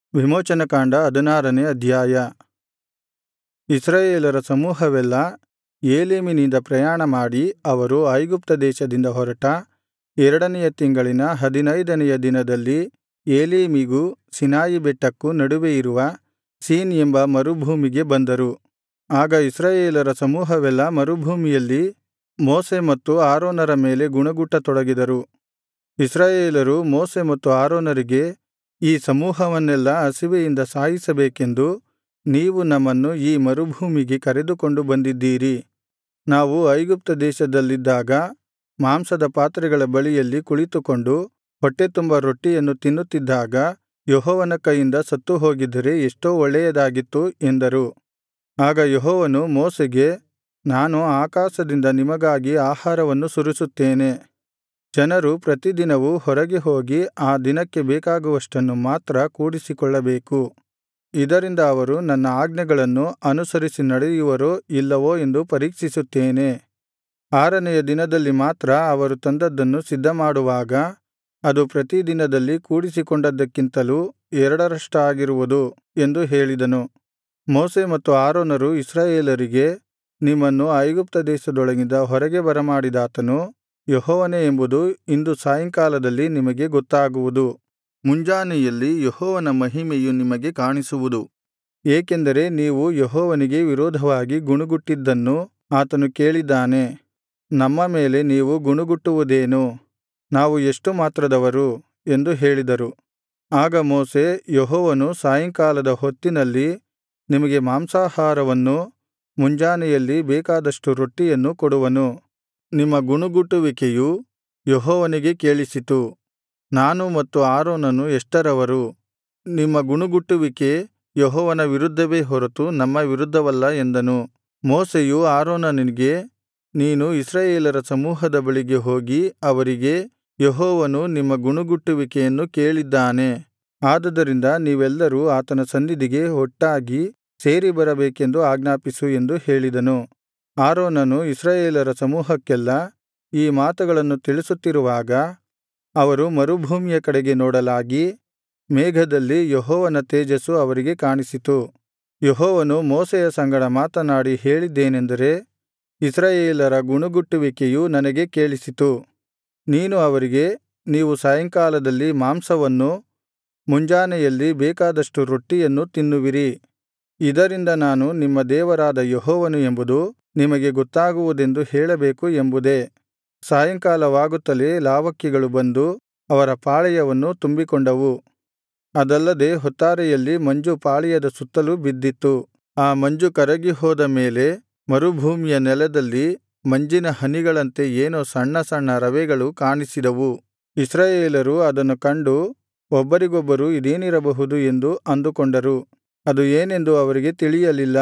ವಿಮೋಚನಕಾಂಡ ಹದಿನಾರನೇ ಅಧ್ಯಾಯ ಇಸ್ರಾಯೇಲರ ಸಮೂಹವೆಲ್ಲಾ ಏಲೀಮಿನಿಂದ ಪ್ರಯಾಣಮಾಡಿ ಅವರು ಐಗುಪ್ತ ದೇಶದಿಂದ ಹೊರಟ ಎರಡನೆಯ ತಿಂಗಳಿನ ಹದಿನೈದನೆಯ ದಿನದಲ್ಲಿ ಏಲೀಮಿಗೂ ಸೀನಾಯಿ ಬೆಟ್ಟಕ್ಕೂ ನಡುವೆಯಿರುವ ಸೀನ್ ಎಂಬ ಮರುಭೂಮಿಗೆ ಬಂದರು ಆಗ ಇಸ್ರಾಯೇಲರ ಸಮೂಹವೆಲ್ಲಾ ಮರುಭೂಮಿಯಲ್ಲಿ ಮೋಶೆ ಮತ್ತು ಆರೋನರ ಮೇಲೆ ಗುಣುಗುಟ್ಟತೊಡಗಿದರು ಇಸ್ರಾಯೇಲರು ಮೋಶೆ ಮತ್ತು ಆರೋನರಿಗೆ ಈ ಸಮೂಹವನ್ನೆಲ್ಲಾ ಹಸಿವೆಯಿಂದ ಸಾಯಿಸಬೇಕೆಂದು ನೀವು ನಮ್ಮನ್ನು ಈ ಮರುಭೂಮಿಗೆ ಕರೆದುಕೊಂಡು ಬಂದಿದ್ದೀರಿ ನಾವು ಐಗುಪ್ತ ದೇಶದಲ್ಲಿದ್ದಾಗ ಮಾಂಸದ ಪಾತ್ರೆಗಳ ಬಳಿಯಲ್ಲಿ ಕುಳಿತುಕೊಂಡು ಹೊಟ್ಟೆತುಂಬಾ ರೊಟ್ಟಿಯನ್ನು ತಿನ್ನುತ್ತಿದ್ದಾಗ ಯೆಹೋವನ ಕೈಯಿಂದ ಸತ್ತುಹೋಗಿದ್ದರೆ ಎಷ್ಟೋ ಒಳ್ಳೆಯದಾಗಿತ್ತು ಎಂದರು ಆಗ ಯೆಹೋವನು ಮೋಶೆಗೆ ನಾನು ಆಕಾಶದಿಂದ ನಿಮಗಾಗಿ ಆಹಾರವನ್ನು ಸುರಿಸುತ್ತೇನೆ ಜನರು ಪ್ರತಿದಿನವೂ ಹೊರಗೆ ಹೋಗಿ ಆ ದಿನಕ್ಕೆ ಬೇಕಾಗುವಷ್ಟನ್ನು ಮಾತ್ರ ಕೂಡಿಸಿಕೊಳ್ಳಬೇಕು ಇದರಿಂದ ಅವರು ನನ್ನ ಆಜ್ಞೆಗಳನ್ನು ಅನುಸರಿಸಿ ನಡೆಯುವರೋ ಇಲ್ಲವೋ ಎಂದು ಪರೀಕ್ಷಿಸುತ್ತೇನೆ ಆರನೆಯ ದಿನದಲ್ಲಿ ಮಾತ್ರ ಅವರು ತಂದದ್ದನ್ನು ಸಿದ್ಧಮಾಡುವಾಗ ಅದು ಪ್ರತಿ ದಿನದಲ್ಲಿ ಕೂಡಿಸಿಕೊಂಡದ್ದಕ್ಕಿಂತಲೂ ಎರಡರಷ್ಟಾಗಿರುವುದು ಎಂದು ಹೇಳಿದನು ಮೋಶೆ ಮತ್ತು ಆರೋನರು ಇಸ್ರಾಯೇಲರಿಗೆ ನಿಮ್ಮನ್ನು ಐಗುಪ್ತ ದೇಶದೊಳಗಿಂದ ಹೊರಗೆ ಬರಮಾಡಿದಾತನು ಯೆಹೋವನೇ ಎಂಬುದು ಇಂದು ಸಾಯಂಕಾಲದಲ್ಲಿ ನಿಮಗೆ ಗೊತ್ತಾಗುವುದು ಮುಂಜಾನೆಯಲ್ಲಿ ಯೆಹೋವನ ಮಹಿಮೆಯು ನಿಮಗೆ ಕಾಣಿಸುವುದು ಏಕೆಂದರೆ ನೀವು ಯೆಹೋವನಿಗೆ ವಿರೋಧವಾಗಿ ಗುಣುಗುಟ್ಟಿದ್ದನ್ನು ಆತನು ಕೇಳಿದ್ದಾನೆ ನಮ್ಮ ಮೇಲೆ ನೀವು ಗುಣುಗುಟ್ಟುವುದೇನು ನಾವು ಎಷ್ಟು ಮಾತ್ರದವರು ಎಂದು ಹೇಳಿದರು ಆಗ ಮೋಶೆ ಯೆಹೋವನು ಸಾಯಂಕಾಲದ ಹೊತ್ತಿನಲ್ಲಿ ನಿಮಗೆ ಮಾಂಸಾಹಾರವನ್ನೂ ಮುಂಜಾನೆಯಲ್ಲಿ ಬೇಕಾದಷ್ಟು ರೊಟ್ಟಿಯನ್ನು ಕೊಡುವನು ನಿಮ್ಮ ಗುಣುಗುಟ್ಟುವಿಕೆಯು ಯೆಹೋವನಿಗೆ ಕೇಳಿಸಿತು ನಾನು ಮತ್ತು ಆರೋನನು ಎಷ್ಟರವರು ನಿಮ್ಮ ಗುಣುಗುಟ್ಟುವಿಕೆ ಯೆಹೋವನ ವಿರುದ್ಧವೇ ಹೊರತು ನಮ್ಮ ವಿರುದ್ಧವಲ್ಲ ಎಂದನು ಮೋಶೆಯು ಆರೋನನಿಗೆ ನೀನು ಇಸ್ರಾಯೇಲರ ಸಮೂಹದ ಬಳಿಗೆ ಹೋಗಿ ಅವರಿಗೆ ಯೆಹೋವನು ನಿಮ್ಮ ಗುಣುಗುಟ್ಟುವಿಕೆಯನ್ನು ಕೇಳಿದ್ದಾನೆ ಆದುದರಿಂದ ನೀವೆಲ್ಲರೂ ಆತನ ಸನ್ನಿಧಿಗೆ ಒಟ್ಟಾಗಿ ಸೇರಿ ಬರಬೇಕೆಂದು ಆಜ್ಞಾಪಿಸು ಎಂದು ಹೇಳಿದನು ಆರೋನನು ಇಸ್ರಾಯೇಲರ ಸಮೂಹಕ್ಕೆಲ್ಲಾ ಈ ಮಾತುಗಳನ್ನು ತಿಳಿಸುತ್ತಿರುವಾಗ ಅವರು ಮರುಭೂಮಿಯ ಕಡೆಗೆ ನೋಡಲಾಗಿ ಮೇಘದಲ್ಲಿ ಯೆಹೋವನ ತೇಜಸ್ಸು ಅವರಿಗೆ ಕಾಣಿಸಿತು ಯೆಹೋವನು ಮೋಶೆಯ ಸಂಗಡ ಮಾತನಾಡಿ ಹೇಳಿದ್ದೇನೆಂದರೆ ಇಸ್ರಾಯೇಲರ ಗುಣುಗುಟ್ಟುವಿಕೆಯು ನನಗೆ ಕೇಳಿಸಿತು ನೀನು ಅವರಿಗೆ ನೀವು ಸಾಯಂಕಾಲದಲ್ಲಿ ಮಾಂಸವನ್ನೂ ಮುಂಜಾನೆಯಲ್ಲಿ ಬೇಕಾದಷ್ಟು ರೊಟ್ಟಿಯನ್ನು ತಿನ್ನುವಿರಿ ಇದರಿಂದ ನಾನು ನಿಮ್ಮ ದೇವರಾದ ಯೆಹೋವನು ಎಂಬುದು ನಿಮಗೆ ಗೊತ್ತಾಗುವುದೆಂದು ಹೇಳಬೇಕು ಎಂಬುದೇ ಸಾಯಂಕಾಲವಾಗುತ್ತಲೇ ಲಾವಕ್ಕಿಗಳು ಬಂದು ಅವರ ಪಾಳೆಯವನ್ನು ತುಂಬಿಕೊಂಡವು ಅದಲ್ಲದೆ ಹೊತ್ತಾರೆಯಲ್ಲಿ ಮಂಜು ಪಾಳೆಯದ ಸುತ್ತಲೂ ಬಿದ್ದಿತ್ತು ಆ ಮಂಜು ಕರಗಿ ಹೋದ ಮೇಲೆ ಮರುಭೂಮಿಯ ನೆಲದಲ್ಲಿ ಮಂಜಿನ ಹನಿಗಳಂತೆ ಏನೋ ಸಣ್ಣ ಸಣ್ಣ ರವೆಗಳು ಕಾಣಿಸಿದವು ಇಸ್ರಾಯೇಲರು ಅದನ್ನು ಕಂಡು ಒಬ್ಬರಿಗೊಬ್ಬರು ಇದೇನಿರಬಹುದು ಎಂದು ಅಂದುಕೊಂಡರು ಅದು ಏನೆಂದು ಅವರಿಗೆ ತಿಳಿಯಲಿಲ್ಲ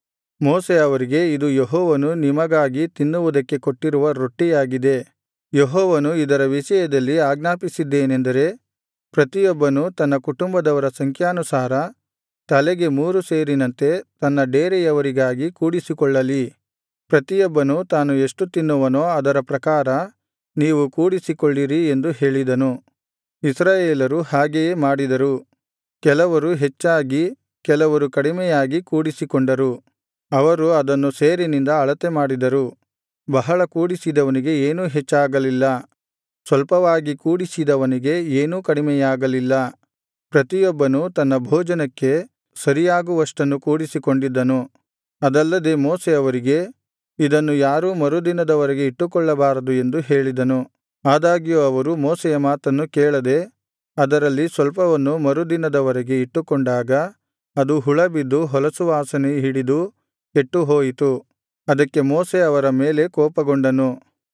ಮೋಶೆ ಅವರಿಗೆ ಇದು ಯೆಹೋವನು ನಿಮಗಾಗಿ ತಿನ್ನುವುದಕ್ಕೆ ಕೊಟ್ಟಿರುವ ರೊಟ್ಟಿಯಾಗಿದೆ ಯೆಹೋವನು ಇದರ ವಿಷಯದಲ್ಲಿ ಆಜ್ಞಾಪಿಸಿದ್ದೇನೆಂದರೆ ಪ್ರತಿಯೊಬ್ಬನು ತನ್ನ ಕುಟುಂಬದವರ ಸಂಖ್ಯಾನುಸಾರ ತಲೆಗೆ ಮೂರು ಸೇರಿನಂತೆ ತನ್ನ ಡೇರೆಯವರಿಗಾಗಿ ಕೂಡಿಸಿಕೊಳ್ಳಲಿ ಪ್ರತಿಯೊಬ್ಬನು ತಾನು ಎಷ್ಟು ತಿನ್ನುವನೋ ಅದರ ಪ್ರಕಾರ ನೀವು ಕೂಡಿಸಿಕೊಳ್ಳಿರಿ ಎಂದು ಹೇಳಿದನು ಇಸ್ರಾಯೇಲರು ಹಾಗೆಯೇ ಮಾಡಿದರು ಕೆಲವರು ಹೆಚ್ಚಾಗಿ ಕೆಲವರು ಕಡಿಮೆಯಾಗಿ ಕೂಡಿಸಿಕೊಂಡರು ಅವರು ಅದನ್ನು ಸೇರಿನಿಂದ ಅಳತೆ ಮಾಡಿದರು ಬಹಳ ಕೂಡಿಸಿದವನಿಗೆ ಏನೂ ಹೆಚ್ಚಾಗಲಿಲ್ಲ ಸ್ವಲ್ಪವಾಗಿ ಕೂಡಿಸಿದವನಿಗೆ ಏನೂ ಕಡಿಮೆಯಾಗಲಿಲ್ಲ ಪ್ರತಿಯೊಬ್ಬನು ತನ್ನ ಭೋಜನಕ್ಕೆ ಸರಿಯಾಗುವಷ್ಟನ್ನು ಕೂಡಿಸಿಕೊಂಡಿದ್ದನು ಅದಲ್ಲದೆ ಮೋಶೆ ಅವರಿಗೆ ಇದನ್ನು ಯಾರೂ ಮರುದಿನದವರೆಗೆ ಇಟ್ಟುಕೊಳ್ಳಬಾರದು ಎಂದು ಹೇಳಿದನು ಆದಾಗ್ಯೂ ಅವರು ಮೋಶೆಯ ಮಾತನ್ನು ಕೇಳದೆ ಅದರಲ್ಲಿ ಸ್ವಲ್ಪವನ್ನು ಮರುದಿನದವರೆಗೆ ಇಟ್ಟುಕೊಂಡಾಗ ಅದು ಹುಳಬಿದ್ದು ಹೊಲಸು ವಾಸನೆ ಹಿಡಿದು ಕೆಟ್ಟುಹೋಯಿತು ಅದಕ್ಕೆ ಮೋಶೆ ಅವರ ಮೇಲೆ ಕೋಪಗೊಂಡನು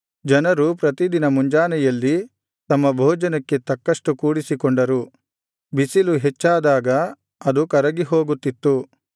ಜನರು ಪ್ರತಿದಿನ ಮುಂಜಾನೆಯಲ್ಲಿ ತಮ್ಮ ಭೋಜನಕ್ಕೆ ತಕ್ಕಷ್ಟು ಕೂಡಿಸಿಕೊಂಡರು ಬಿಸಿಲು ಹೆಚ್ಚಾದಾಗ ಅದು ಕರಗಿಹೋಗುತ್ತಿತ್ತು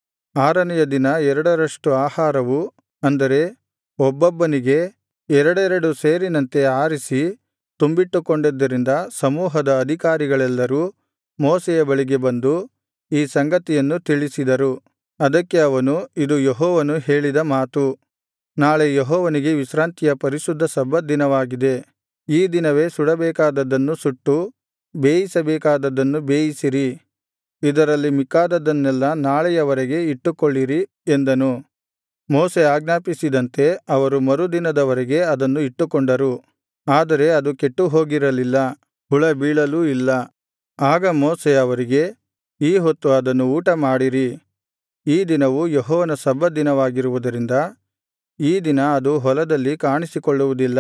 ಆರನೆಯ ದಿನ ಎರಡರಷ್ಟು ಆಹಾರವು ಅಂದರೆ ಒಬ್ಬೊಬ್ಬನಿಗೆ ಎರಡೆರಡು ಸೇರಿನಂತೆ ಆರಿಸಿ ತುಂಬಿಟ್ಟುಕೊಂಡಿದ್ದರಿಂದ ಸಮೂಹದ ಅಧಿಕಾರಿಗಳೆಲ್ಲರೂ ಮೋಶೆಯ ಬಳಿಗೆ ಬಂದು ಈ ಸಂಗತಿಯನ್ನು ತಿಳಿಸಿದರು ಅದಕ್ಕೆ ಅವನು ಇದು ಯೆಹೋವನು ಹೇಳಿದ ಮಾತು ನಾಳೆ ಯೆಹೋವನಿಗೆ ವಿಶ್ರಾಂತಿಯ ಪರಿಶುದ್ಧ ಸಬ್ಬತ್ ದಿನವಾಗಿದೆ ಈ ದಿನವೇ ಸುಡಬೇಕಾದದ್ದನ್ನು ಸುಟ್ಟು ಬೇಯಿಸಬೇಕಾದದ್ದನ್ನು ಬೇಯಿಸಿರಿ ಇದರಲ್ಲಿ ಮಿಕ್ಕಾದದ್ದನ್ನೆಲ್ಲಾ ನಾಳೆಯವರೆಗೆ ಇಟ್ಟುಕೊಳ್ಳಿರಿ ಎಂದನು ಮೋಶೆ ಆಜ್ಞಾಪಿಸಿದಂತೆ ಅವರು ಮರುದಿನದವರೆಗೆ ಅದನ್ನು ಇಟ್ಟುಕೊಂಡರು ಆದರೆ ಅದು ಕೆಟ್ಟುಹೋಗಿರಲಿಲ್ಲ ಹುಳಬೀಳಲೂ ಇಲ್ಲ ಆಗ ಮೋಶೆ ಅವರಿಗೆ ಈ ಹೊತ್ತು ಅದನ್ನು ಊಟಮಾಡಿರಿ ಈ ದಿನವು ಯೆಹೋವನ ಸಬ್ಬತ್ ದಿನವಾಗಿರುವುದರಿಂದ ಈ ದಿನ ಅದು ಹೊಲದಲ್ಲಿ ಕಾಣಿಸಿಕೊಳ್ಳುವುದಿಲ್ಲ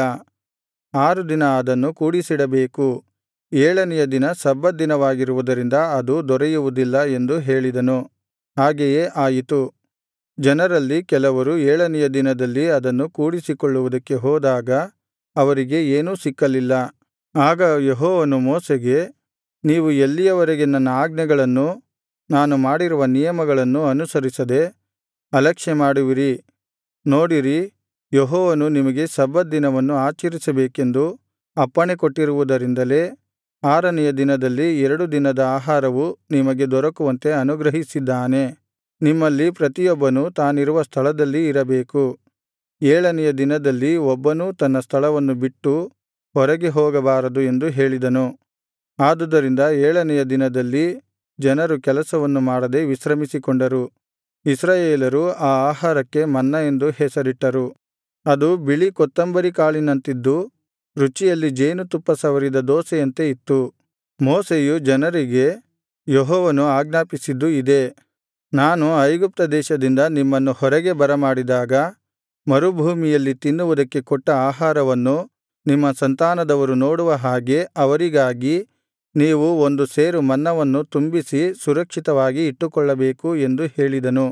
ಆರು ದಿನ ಅದನ್ನು ಕೂಡಿಸಿಡಬೇಕು ಏಳನೆಯ ದಿನ ಸಬ್ಬತ್ ದಿನವಾಗಿರುವುದರಿಂದ ಅದು ದೊರೆಯುವುದಿಲ್ಲ ಎಂದು ಹೇಳಿದನು ಹಾಗೆಯೇ ಆಯಿತು ಜನರಲ್ಲಿ ಕೆಲವರು ಏಳನೆಯ ದಿನದಲ್ಲಿ ಅದನ್ನು ಕೂಡಿಸಿಕೊಳ್ಳುವುದಕ್ಕೆ ಹೋದಾಗ ಅವರಿಗೆ ಏನೂ ಸಿಕ್ಕಲಿಲ್ಲ ಆಗ ಯೆಹೋವನು ಮೋಶೆಗೆ ನೀವು ಎಲ್ಲಿಯವರೆಗೆ ನನ್ನ ಆಜ್ಞೆಗಳನ್ನು ನಾನು ಮಾಡಿರುವ ನಿಯಮಗಳನ್ನು ಅನುಸರಿಸದೆ ಅಲಕ್ಷ್ಯಮಾಡುವಿರಿ ನೋಡಿರಿ ಯೆಹೋವನು ನಿಮಗೆ ಸಬ್ಬತ್ ದಿನವನ್ನು ಆಚರಿಸಬೇಕೆಂದು ಅಪ್ಪಣೆ ಕೊಟ್ಟಿರುವುದರಿಂದಲೇ ಆರನೆಯ ದಿನದಲ್ಲಿ ಎರಡು ದಿನದ ಆಹಾರವು ನಿಮಗೆ ದೊರಕುವಂತೆ ಅನುಗ್ರಹಿಸಿದ್ದಾನೆ ನಿಮ್ಮಲ್ಲಿ ಪ್ರತಿಯೊಬ್ಬನೂ ತಾನಿರುವ ಸ್ಥಳದಲ್ಲಿ ಇರಬೇಕು ಏಳನೆಯ ದಿನದಲ್ಲಿ ಒಬ್ಬನೂ ತನ್ನ ಸ್ಥಳವನ್ನು ಬಿಟ್ಟು ಹೊರಗೆ ಹೋಗಬಾರದು ಎಂದು ಹೇಳಿದನು ಆದುದರಿಂದ ಏಳನೆಯ ದಿನದಲ್ಲಿ ಜನರು ಕೆಲಸವನ್ನು ಮಾಡದೆ ವಿಶ್ರಮಿಸಿಕೊಂಡರು ಇಸ್ರಾಯೇಲರು ಆ ಆಹಾರಕ್ಕೆ ಮನ್ನ ಎಂದು ಹೆಸರಿಟ್ಟರು ಅದು ಬಿಳಿ ಕೊತ್ತಂಬರಿ ಕಾಳಿನಂತಿದ್ದು ರುಚಿಯಲ್ಲಿ ಜೇನುತುಪ್ಪ ಸವರಿದ ದೋಸೆಯಂತೆ ಇತ್ತು ಮೋಶೆಯು ಜನರಿಗೆ ಯೆಹೋವನು ಆಜ್ಞಾಪಿಸಿದ್ದು ಇದೇ ನಾನು ಐಗುಪ್ತ ದೇಶದಿಂದ ನಿಮ್ಮನ್ನು ಹೊರಗೆ ಬರಮಾಡಿದಾಗ ಮರುಭೂಮಿಯಲ್ಲಿ ತಿನ್ನುವುದಕ್ಕೆ ಕೊಟ್ಟ ಆಹಾರವನ್ನು ನಿಮ್ಮ ಸಂತಾನದವರು ನೋಡುವ ಹಾಗೆ ಅವರಿಗಾಗಿ ನೀವು ಒಂದು ಸೇರು ಮನ್ನವನ್ನು ತುಂಬಿಸಿ ಸುರಕ್ಷಿತವಾಗಿ ಇಟ್ಟುಕೊಳ್ಳಬೇಕು ಎಂದು ಹೇಳಿದನು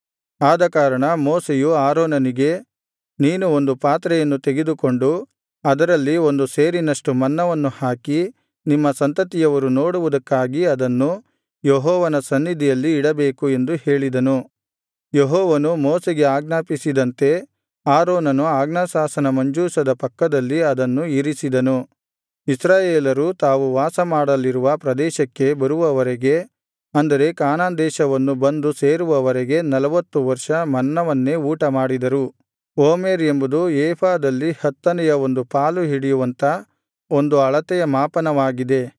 ಆದಕಾರಣ ಮೋಶೆಯು ಆರೋನನಿಗೆ ನೀನು ಒಂದು ಪಾತ್ರೆಯನ್ನು ತೆಗೆದುಕೊಂಡು ಅದರಲ್ಲಿ ಒಂದು ಸೇರಿನಷ್ಟು ಮನ್ನವನ್ನು ಹಾಕಿ ನಿಮ್ಮ ಸಂತತಿಯವರು ನೋಡುವುದಕ್ಕಾಗಿ ಅದನ್ನು ಯೆಹೋವನ ಸನ್ನಿಧಿಯಲ್ಲಿ ಇಡಬೇಕು ಎಂದು ಹೇಳಿದನು ಯೆಹೋವನು ಮೋಶೆಗೆ ಆಜ್ಞಾಪಿಸಿದಂತೆ ಆರೋನನು ಆಜ್ಞಾಶಾಸನ ಮಂಜೂಷದ ಪಕ್ಕದಲ್ಲಿ ಅದನ್ನು ಇರಿಸಿದನು ಇಸ್ರಾಯೇಲರು ತಾವು ವಾಸಮಾಡಲಿರುವ ಪ್ರದೇಶಕ್ಕೆ ಬರುವವರೆಗೆ ಅಂದರೆ ಕಾನಾನ್ ದೇಶವನ್ನು ಬಂದು ಸೇರುವವರೆಗೆ ನಲವತ್ತು ವರ್ಷ ಮನ್ನವನ್ನೇ ಊಟಮಾಡಿದರು ಓಮೆರ್ ಎಂಬುದು ಏಫಾದಲ್ಲಿ ಹತ್ತನೆಯ ಒಂದು ಪಾಲು ಹಿಡಿಯುವಂಥ ಒಂದು ಅಳತೆಯ ಮಾಪನವಾಗಿದೆ